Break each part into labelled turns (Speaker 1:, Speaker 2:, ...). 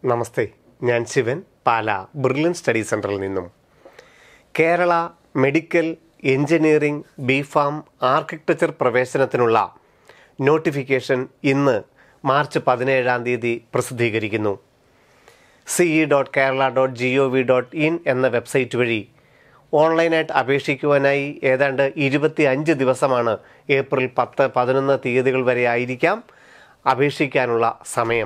Speaker 1: നമസ്തേ ഞാൻ ശിവൻ പാല brilliant study സെൻറ്ററിൽ നിന്നും Kerala medical engineering B Pharm architecture പ്രവേശനത്തിനുള്ള നോട്ടിഫിക്കേഷൻ ഇന്ന് മാർച്ച് പതിനേഴാം തീയതി പ്രസിദ്ധീകരിക്കുന്നു C E dot Kerala dot G O V dot in എന്ന വെബ്സൈറ്റ് വഴി ഓൺലൈനായിട്ട് അപേക്ഷിക്കുവാനായി ഏതാണ്ട് ഇരുപത്തി അഞ്ച് ദിവസമാണ് ഏപ്രിൽ പത്ത് പതിനൊന്ന് തീയതികൾ വരെ ആയിരിക്കാം അപേക്ഷിക്കാനുള്ള സമയം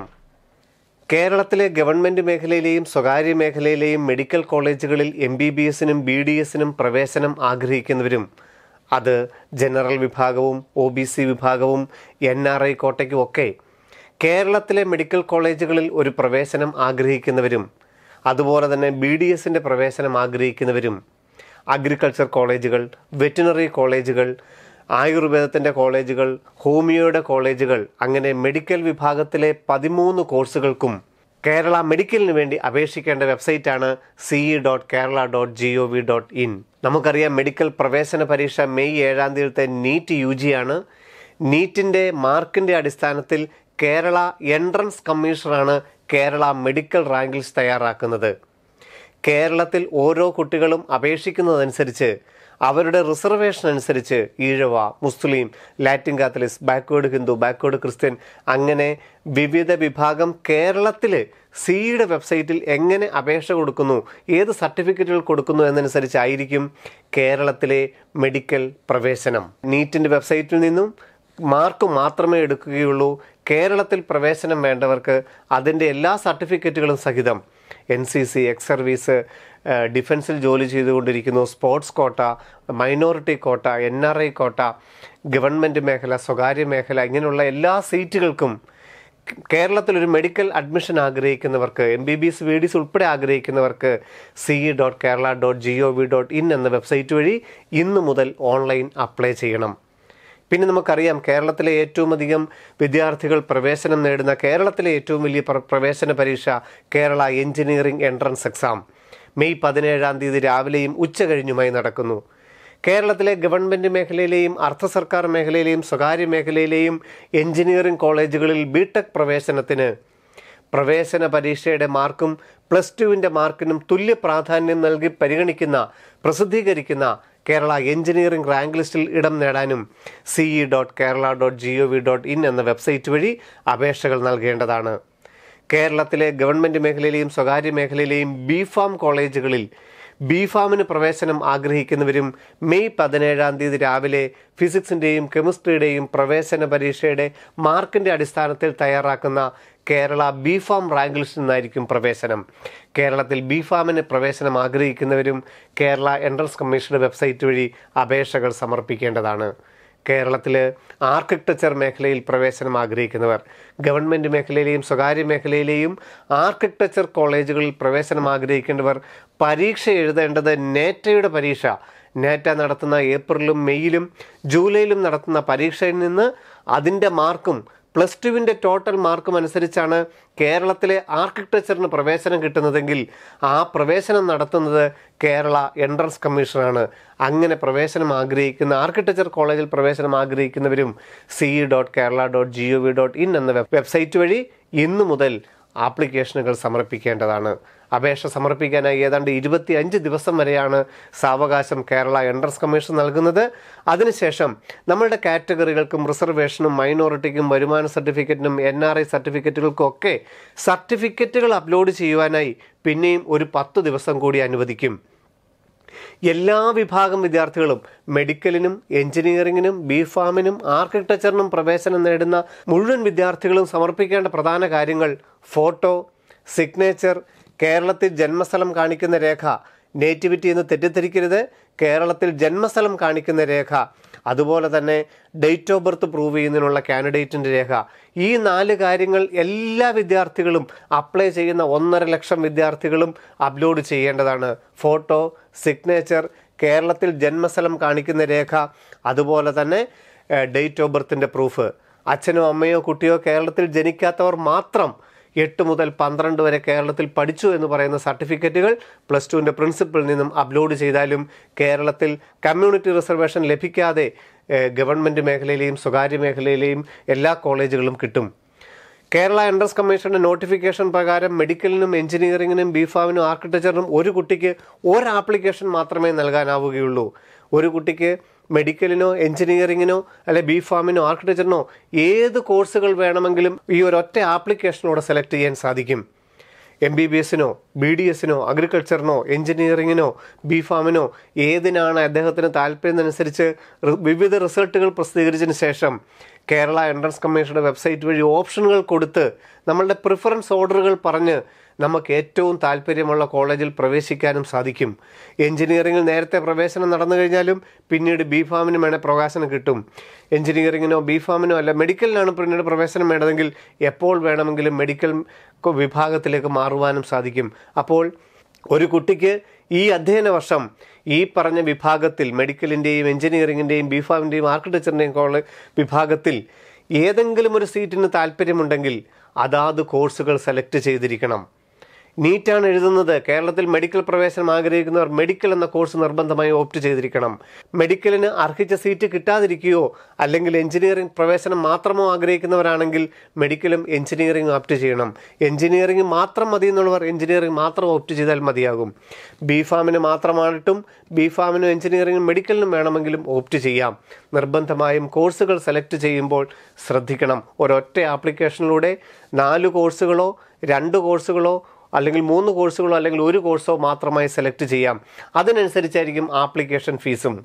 Speaker 1: കേരളത്തിലെ ഗവൺമെൻറ് മേഖലയിലെയും സ്വകാര്യ മേഖലയിലെയും മെഡിക്കൽ കോളേജുകളിൽ എം ബി ബി എസിനും ബി ഡി എസിനും പ്രവേശനം ആഗ്രഹിക്കുന്നവരും അത് ജനറൽ വിഭാഗവും ഒ ബി സി വിഭാഗവും എൻ ആർ ഐ കോട്ടയ്ക്കും ഒക്കെ കേരളത്തിലെ മെഡിക്കൽ കോളേജുകളിൽ ഒരു പ്രവേശനം ആഗ്രഹിക്കുന്നവരും അതുപോലെ തന്നെ ബി ഡി എസിൻ്റെ പ്രവേശനം ആഗ്രഹിക്കുന്നവരും അഗ്രികൾച്ചർ കോളേജുകൾ വെറ്റിനറി കോളേജുകൾ ആയുർവേദത്തിൻ്റെ കോളേജുകൾ ഹോമിയോയുടെ കോളേജുകൾ അങ്ങനെ മെഡിക്കൽ വിഭാഗത്തിലെ പതിമൂന്ന് കോഴ്സുകൾക്കും കേരള മെഡിക്കലിന് വേണ്ടി അപേക്ഷിക്കേണ്ട വെബ്സൈറ്റാണ് C E dot Kerala dot G O V dot in നമുക്കറിയാം മെഡിക്കൽ പ്രവേശന പരീക്ഷ മെയ് ഏഴാം തീയതിത്തെ നീറ്റ് യു ജി ആണ് നീറ്റിൻ്റെ മാർക്കിൻ്റെ അടിസ്ഥാനത്തിൽ കേരള എൻട്രൻസ് കമ്മീഷണറാണ് കേരള മെഡിക്കൽ റാങ്ക് ലിസ്റ്റ് തയ്യാറാക്കുന്നത് കേരളത്തിൽ ഓരോ കുട്ടികളും അപേക്ഷിക്കുന്നതനുസരിച്ച് അവരുടെ റിസർവേഷൻ അനുസരിച്ച് Ezhava Muslim Latin catholics backward Hindu backward Christian അങ്ങനെ വിവിധ വിഭാഗം കേരളത്തിൽ സിയുടെ വെബ്സൈറ്റിൽ എങ്ങനെ അപേക്ഷ കൊടുക്കുന്നു ഏത് സർട്ടിഫിക്കറ്റുകൾ കൊടുക്കുന്നു എന്നനുസരിച്ചായിരിക്കും കേരളത്തിലെ മെഡിക്കൽ പ്രവേശനം നീറ്റിൻ്റെ വെബ്സൈറ്റിൽ നിന്നും മാർക്ക് മാത്രമേ എടുക്കുകയുള്ളൂ കേരളത്തിൽ പ്രവേശനം വേണ്ടവർക്ക് അതിൻ്റെ എല്ലാ സർട്ടിഫിക്കറ്റുകളും സഹിതം N C C ex service ഡിഫൻസിൽ ജോലി ചെയ്തുകൊണ്ടിരിക്കുന്നു sports quota minority quota N R I quota government മേഖല സ്വകാര്യ മേഖല ഇങ്ങനെയുള്ള എല്ലാ സീറ്റുകൾക്കും കേരളത്തിൽ ഒരു മെഡിക്കൽ അഡ്മിഷൻ ആഗ്രഹിക്കുന്നവർക്ക് M B B S B D S ഉൾപ്പെടെ ആഗ്രഹിക്കുന്നവർക്ക് C E dot Kerala dot G O V dot in എന്ന വെബ്സൈറ്റ് വഴി ഇന്നു മുതൽ ഓൺലൈൻ അപ്ലൈ ചെയ്യണം പിന്നെ നമുക്കറിയാം കേരളത്തിലെ ഏറ്റവും അധികം വിദ്യാർത്ഥികൾ പ്രവേശനം നേടുന്ന കേരളത്തിലെ ഏറ്റവും വലിയ പ്ര- പ്രവേശന പരീക്ഷ Kerala engineering entrance exam May പതിനേഴാം തീയതി രാവിലെയും ഉച്ച കഴിഞ്ഞുമായി നടക്കുന്നു കേരളത്തിലെ ഗവൺമെൻറ് മേഖലയിലെയും അർദ്ധ സർക്കാർ മേഖലയിലെയും സ്വകാര്യ മേഖലയിലെയും എഞ്ചിനീയറിംഗ് കോളേജുകളിൽ ബിടെക് പ്രവേശനത്തിന് പ്രവേശന പരീക്ഷയുടെ മാർക്കും പ്ലസ് ടുവിൻ്റെ മാർക്കിനും തുല്യ പ്രാധാന്യം നൽകി പരിഗണിക്കുന്ന പ്രസിദ്ധീകരിക്കുന്ന കേരള എഞ്ചിനീയറിംഗ് റാങ്ക് ലിസ്റ്റിൽ ഇടം നേടാനും C E dot Kerala dot G O V dot in എന്ന വെബ്സൈറ്റ് വഴി അപേക്ഷകൾ നൽകേണ്ടതാണ് കേരളത്തിലെ ഗവൺമെൻറ് മേഖലയിലെയും സ്വകാര്യ മേഖലയിലെയും ബി ഫാം കോളേജുകളിൽ ബി ഫാമിന് പ്രവേശനം ആഗ്രഹിക്കുന്നവരും മെയ് പതിനേഴാം തീയതി രാവിലെ ഫിസിക്സിൻ്റെയും കെമിസ്ട്രിയുടെയും പ്രവേശന പരീക്ഷയുടെ മാർക്കിൻ്റെ അടിസ്ഥാനത്തിൽ തയ്യാറാക്കുന്ന കേരള ബി ഫാം റാങ്ക് ലിസ്റ്റിൽ നിന്നായിരിക്കും പ്രവേശനം കേരളത്തിൽ ബി ഫാമിന് പ്രവേശനം ആഗ്രഹിക്കുന്നവരും കേരള എൻട്രൻസ് കമ്മീഷന്റെ വെബ്സൈറ്റ് വഴി അപേക്ഷകൾ സമർപ്പിക്കേണ്ടതാണ് കേരളത്തിൽ ആർക്കിടെക്ചർ മേഖലയിൽ പ്രവേശനം ആഗ്രഹിക്കുന്നവർ ഗവൺമെൻറ് മേഖലയിലെയും സ്വകാര്യ മേഖലയിലെയും ആർക്കിടെക്ചർ കോളേജുകളിൽ പ്രവേശനം ആഗ്രഹിക്കേണ്ടവർ പരീക്ഷ എഴുതേണ്ടത് നേറ്റയുടെ പരീക്ഷ നേറ്റ നടത്തുന്ന ഏപ്രിലും മെയ്യിലും ജൂലൈയിലും നടത്തുന്ന പരീക്ഷയിൽ നിന്ന് അതിൻ്റെ മാർക്കും പ്ലസ് ടുവിൻ്റെ ടോട്ടൽ മാർക്കും അനുസരിച്ചാണ് കേരളത്തിലെ ആർക്കിടെക്ചറിന് പ്രവേശനം കിട്ടുന്നതെങ്കിൽ ആ പ്രവേശനം നടത്തുന്നത് കേരള എൻട്രൻസ് കമ്മീഷനാണ് അങ്ങനെ പ്രവേശനം ആഗ്രഹിക്കുന്ന ആർക്കിടെക്ചർ കോളേജിൽ പ്രവേശനം ആഗ്രഹിക്കുന്നവരും C dot Kerala dot G O V dot in എന്ന വെബ് വെബ്സൈറ്റ് വഴി ഇന്നു മുതൽ ആപ്ലിക്കേഷനുകൾ സമർപ്പിക്കേണ്ടതാണ് അപേക്ഷ സമർപ്പിക്കാനായി ഏതാണ്ട് ഇരുപത്തി അഞ്ച് ദിവസം വരെയാണ് സാവകാശം കേരള എൻട്രൻസ് കമ്മീഷൻ നൽകുന്നത് അതിനുശേഷം നമ്മളുടെ കാറ്റഗറികൾക്കും റിസർവേഷനും മൈനോറിറ്റിക്കും വരുമാന സർട്ടിഫിക്കറ്റിനും എൻ ആർ ഐ സർട്ടിഫിക്കറ്റുകൾക്കും ഒക്കെ സർട്ടിഫിക്കറ്റുകൾ അപ്ലോഡ് ചെയ്യുവാനായി പിന്നെയും ഒരു പത്ത് ദിവസം കൂടി അനുവദിക്കും എല്ലാ വിഭാഗം വിദ്യാർത്ഥികളും മെഡിക്കലിനും എഞ്ചിനീയറിംഗിനും ബി ഫാമിനും ആർക്കിടെക്ചറിനും പ്രവേശനം നേടുന്ന മുഴുവൻ വിദ്യാർത്ഥികളും സമർപ്പിക്കേണ്ട പ്രധാന കാര്യങ്ങൾ ഫോട്ടോ സിഗ്നേച്ചർ കേരളത്തിൽ ജന്മസ്ഥലം കാണിക്കുന്ന രേഖ നേറ്റിവിറ്റി എന്ന് തെറ്റിദ്ധരിക്കരുത് കേരളത്തിൽ ജന്മസ്ഥലം കാണിക്കുന്ന രേഖ അതുപോലെ തന്നെ ഡേറ്റ് ഓഫ് ബർത്ത് പ്രൂവ് ചെയ്യുന്നതിനുള്ള കാൻഡിഡേറ്റിൻ്റെ രേഖ ഈ നാല് കാര്യങ്ങൾ എല്ലാ വിദ്യാർത്ഥികളും അപ്ലൈ ചെയ്യുന്ന ഒന്നര ലക്ഷം വിദ്യാർത്ഥികളും അപ്ലോഡ് ചെയ്യേണ്ടതാണ് ഫോട്ടോ സിഗ്നേച്ചർ കേരളത്തിൽ ജന്മസ്ഥലം കാണിക്കുന്ന രേഖ അതുപോലെ തന്നെ ഡേറ്റ് ഓഫ് ബർത്തിൻ്റെ പ്രൂഫ് അച്ഛനോ അമ്മയോ കുട്ടിയോ കേരളത്തിൽ ജനിക്കാത്തവർ മാത്രം എട്ട് മുതൽ പന്ത്രണ്ട് വരെ കേരളത്തിൽ പഠിച്ചു എന്ന് പറയുന്ന സർട്ടിഫിക്കറ്റുകൾ പ്ലസ് ടുവിൻ്റെ പ്രിൻസിപ്പിളിൽ നിന്നും അപ്ലോഡ് ചെയ്താലും കേരളത്തിൽ കമ്മ്യൂണിറ്റി റിസർവേഷൻ ലഭിക്കാതെ ഏഹ്, ഗവൺമെൻറ് മേഖലയിലെയും സ്വകാര്യ മേഖലയിലെയും എല്ലാ കോളേജുകളും കിട്ടും കേരള എൻട്രൻസ് കമ്മീഷന്റെ നോട്ടിഫിക്കേഷൻ പ്രകാരം മെഡിക്കലിനും എഞ്ചിനീയറിംഗിനും ബിഫാമിനും ആർക്കിടെക്ചറിനും ഒരു കുട്ടിക്ക് ഒരു ആപ്ലിക്കേഷൻ മാത്രമേ നൽകാനാവുകയുള്ളൂ ഒരു കുട്ടിക്ക് മെഡിക്കലിനോ എഞ്ചിനീയറിംഗിനോ അല്ലെ ബി ഫാമിനോ ആർക്കിടെക്ചറിനോ ഏത് കോഴ്സുകൾ വേണമെങ്കിലും ഈ ഒരൊറ്റ ആപ്ലിക്കേഷനോടെ സെലക്ട് ചെയ്യാൻ സാധിക്കും എം ബി ബി എസിനോ ബി ഡി എസിനോ അഗ്രികൾച്ചറിനോ എഞ്ചിനീയറിങ്ങിനോ ബി ഫാമിനോ ഏതിനാണ് അദ്ദേഹത്തിന് താല്പര്യമനുസരിച്ച് റി- വിവിധ റിസൾട്ടുകൾ പ്രസിദ്ധീകരിച്ചതിന് ശേഷം കേരള എൻട്രൻസ് കമ്മീഷന്റെ വെബ്സൈറ്റ് വഴി ഓപ്ഷനുകൾ കൊടുത്ത് നമ്മളുടെ പ്രിഫറൻസ് ഓർഡറുകൾ പറഞ്ഞ് നമുക്ക് ഏറ്റവും താല്പര്യമുള്ള കോളേജിൽ പ്രവേശിക്കാനും സാധിക്കും എഞ്ചിനീയറിംഗിൽ നേരത്തെ പ്രവേശനം നടന്നു കഴിഞ്ഞാലും പിന്നീട് ബി ഫാമിന് വേണേൽ പ്രവേശനം കിട്ടും എഞ്ചിനീയറിംഗിനോ ബി ഫാമിനോ അല്ല മെഡിക്കലിനാണ് പിന്നീട് പ്രവേശനം വേണ്ടതെങ്കിൽ എപ്പോൾ വേണമെങ്കിലും മെഡിക്കൽ കൊ- വിഭാഗത്തിലേക്ക് മാറുവാനും സാധിക്കും അപ്പോൾ ഒരു കുട്ടിക്ക് ഈ അധ്യയന വർഷം ഈ പറഞ്ഞ വിഭാഗത്തിൽ മെഡിക്കലിൻ്റെയും എഞ്ചിനീയറിംഗിൻ്റെയും ബി ഫാമിൻ്റെയും ആർക്കിടെക്ചറിൻ്റെയും കോളേജ് വിഭാഗത്തിൽ ഏതെങ്കിലും ഒരു സീറ്റിന് താല്പര്യമുണ്ടെങ്കിൽ അതാത് കോഴ്സുകൾ സെലക്ട് ചെയ്തിരിക്കണം നീറ്റാണ് എഴുതുന്നത് കേരളത്തിൽ മെഡിക്കൽ പ്രവേശനം ആഗ്രഹിക്കുന്നവർ മെഡിക്കൽ എന്ന കോഴ്സ് നിർബന്ധമായി ഓപ്റ്റ് ചെയ്തിരിക്കണം മെഡിക്കലിന് അർഹിച്ച സീറ്റ് കിട്ടാതിരിക്കുകയോ അല്ലെങ്കിൽ എഞ്ചിനീയറിംഗ് പ്രവേശനം മാത്രമോ ആഗ്രഹിക്കുന്നവരാണെങ്കിൽ മെഡിക്കലും എഞ്ചിനീയറിംഗും ഓപ്റ്റ് ചെയ്യണം എഞ്ചിനീയറിംഗ് മാത്രം മതി എന്നുള്ളവർ എഞ്ചിനീയറിംഗ് മാത്രം ഓപ്റ്റ് ചെയ്താൽ മതിയാകും ബി ഫാമിന് മാത്രമായിട്ടും ബി ഫാമിനും എഞ്ചിനീയറിംഗും മെഡിക്കലിനും വേണമെങ്കിലും ഓപ്റ്റ് ചെയ്യാം നിർബന്ധമായും കോഴ്സുകൾ സെലക്ട് ചെയ്യുമ്പോൾ ശ്രദ്ധിക്കണം ഒരൊറ്റ ആപ്ലിക്കേഷനിലൂടെ നാല് കോഴ്സുകളോ രണ്ട് കോഴ്സുകളോ അല്ലെങ്കിൽ മൂന്ന് കോഴ്സുകളോ അല്ലെങ്കിൽ ഒരു കോഴ്സോ മാത്രമായി സെലക്ട് ചെയ്യാം അതിനനുസരിച്ചായിരിക്കും ആപ്ലിക്കേഷൻ ഫീസും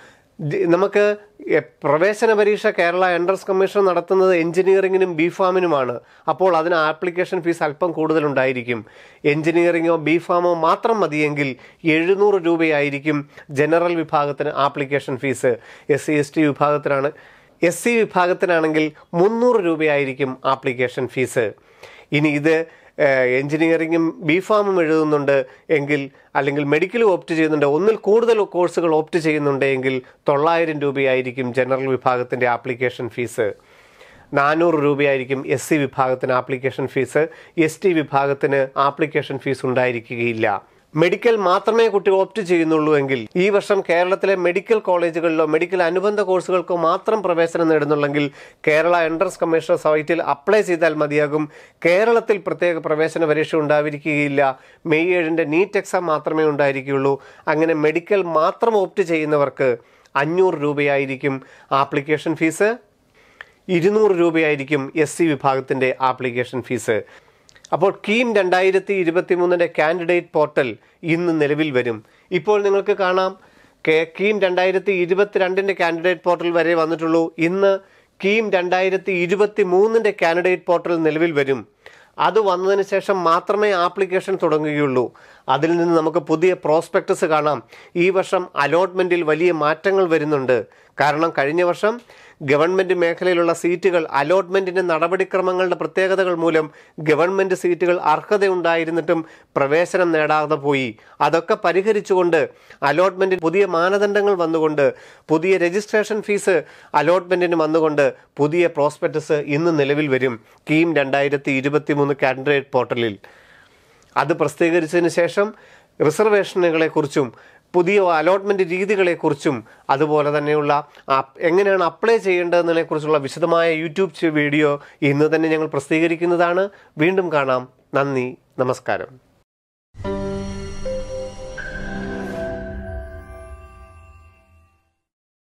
Speaker 1: ദി- നമുക്ക് എ- പ്രവേശന പരീക്ഷ കേരള എൻട്രൻസ് കമ്മീഷൻ നടത്തുന്നത് എഞ്ചിനീയറിംഗിനും ബി ഫാമിനുമാണ് അപ്പോൾ അതിന് ആപ്ലിക്കേഷൻ ഫീസ് അല്പം കൂടുതലുണ്ടായിരിക്കും എഞ്ചിനീയറിംഗോ ബി ഫാമോ മാത്രം മതിയെങ്കിൽ എഴുന്നൂറ് രൂപയായിരിക്കും ജനറൽ വിഭാഗത്തിന് application fee S C S T വിഭാഗത്തിനാണ് എസ് സി വിഭാഗത്തിനാണെങ്കിൽ മുന്നൂറ് രൂപയായിരിക്കും ആപ്ലിക്കേഷൻ ഫീസ് ഇനി ഇത് എഞ്ചിനീയറിംഗും ബി ഫാമും എഴുതുന്നുണ്ട് എങ്കിൽ അല്ലെങ്കിൽ മെഡിക്കലും ഓപ്റ്റ് ചെയ്യുന്നുണ്ട് ഒന്നിൽ കൂടുതൽ കോഴ്സുകൾ ഓപ്റ്റ് ചെയ്യുന്നുണ്ട് എങ്കിൽ തൊള്ളായിരം രൂപയായിരിക്കും ജനറൽ വിഭാഗത്തിൻ്റെ ആപ്ലിക്കേഷൻ ഫീസ് നാനൂറ് രൂപയായിരിക്കും എസ് സി വിഭാഗത്തിന് ആപ്ലിക്കേഷൻ ഫീസ് എസ് ടി വിഭാഗത്തിന് ആപ്ലിക്കേഷൻ ഫീസ് ഉണ്ടായിരിക്കുകയില്ല മെഡിക്കൽ മാത്രമേ കുട്ടി ഓപ്റ്റ് ചെയ്യുന്നുള്ളൂ എങ്കിൽ ഈ വർഷം കേരളത്തിലെ മെഡിക്കൽ കോളേജുകളിലോ മെഡിക്കൽ അനുബന്ധ കോഴ്സുകൾക്കോ മാത്രം പ്രവേശനം നേടുന്നുള്ളെങ്കിൽ കേരള എൻട്രൻസ് കമ്മീഷണർ സൈറ്റിൽ അപ്ലൈ ചെയ്താൽ മതിയാകും കേരളത്തിൽ പ്രത്യേക പ്രവേശന പരീക്ഷ ഉണ്ടായിരിക്കുകയില്ല മെയ് ഏഴിൻ്റെ നീറ്റ് എക്സാം മാത്രമേ ഉണ്ടായിരിക്കുകയുള്ളൂ അങ്ങനെ മെഡിക്കൽ മാത്രം ഓപ്റ്റ് ചെയ്യുന്നവർക്ക് അഞ്ഞൂറ് രൂപയായിരിക്കും ആപ്ലിക്കേഷൻ ഫീസ് ഇരുന്നൂറ് രൂപയായിരിക്കും എസ് സി വിഭാഗത്തിൻ്റെ ആപ്ലിക്കേഷൻ ഫീസ് അപ്പോൾ കീം രണ്ടായിരത്തി ഇരുപത്തി മൂന്നിൻ്റെ കാൻഡിഡേറ്റ് പോർട്ടൽ ഇന്ന് നിലവിൽ വരും ഇപ്പോൾ നിങ്ങൾക്ക് കാണാം കെ കീം രണ്ടായിരത്തി ഇരുപത്തിരണ്ടിൻ്റെ കാൻഡിഡേറ്റ് പോർട്ടൽ വരെ വന്നിട്ടുള്ളൂ ഇന്ന് കീം രണ്ടായിരത്തി ഇരുപത്തി മൂന്നിൻ്റെ കാൻഡിഡേറ്റ് പോർട്ടൽ നിലവിൽ വരും അത് വന്നതിന് ശേഷം മാത്രമേ ആപ്ലിക്കേഷൻ തുടങ്ങുകയുള്ളൂ അതിൽ നിന്ന് നമുക്ക് പുതിയ പ്രോസ്പെക്ടസ് കാണാം ഈ വർഷം അലോട്ട്മെൻറ്റിൽ വലിയ മാറ്റങ്ങൾ വരുന്നുണ്ട് കാരണം കഴിഞ്ഞ വർഷം ഗവൺമെൻറ് മേഖലയിലുള്ള സീറ്റുകൾ അലോട്ട്മെൻറ്റിൻ്റെ നടപടിക്രമങ്ങളുടെ പ്രത്യേകതകൾ മൂലം ഗവൺമെൻറ് സീറ്റുകൾ അർഹതയുണ്ടായിരുന്നിട്ടും പ്രവേശനം നേടാതെ പോയി അതൊക്കെ പരിഹരിച്ചുകൊണ്ട് അലോട്ട്മെൻറ്റിൽ പുതിയ മാനദണ്ഡങ്ങൾ വന്നുകൊണ്ട് പുതിയ രജിസ്ട്രേഷൻ ഫീസ് അലോട്ട്മെൻറ്റിന് വന്നുകൊണ്ട് പുതിയ പ്രോസ്പെക്ടസ് ഇന്ന് നിലവിൽ വരും കീം രണ്ടായിരത്തി ഇരുപത്തി മൂന്ന് കാൻഡിഡേറ്റ് പോർട്ടലിൽ അത് പ്രസിദ്ധീകരിച്ചതിന് ശേഷം റിസർവേഷനുകളെക്കുറിച്ചും പുതിയ അലോട്ട്മെൻറ്റ് രീതികളെക്കുറിച്ചും അതുപോലെ തന്നെയുള്ള അപ്- എങ്ങനെയാണ് അപ്ലൈ ചെയ്യേണ്ടതിനെക്കുറിച്ചുള്ള വിശദമായ യൂട്യൂബ് ചെ- വീഡിയോ ഇന്ന് തന്നെ ഞങ്ങൾ പ്രസിദ്ധീകരിക്കുന്നതാണ് വീണ്ടും കാണാം നന്ദി നമസ്കാരം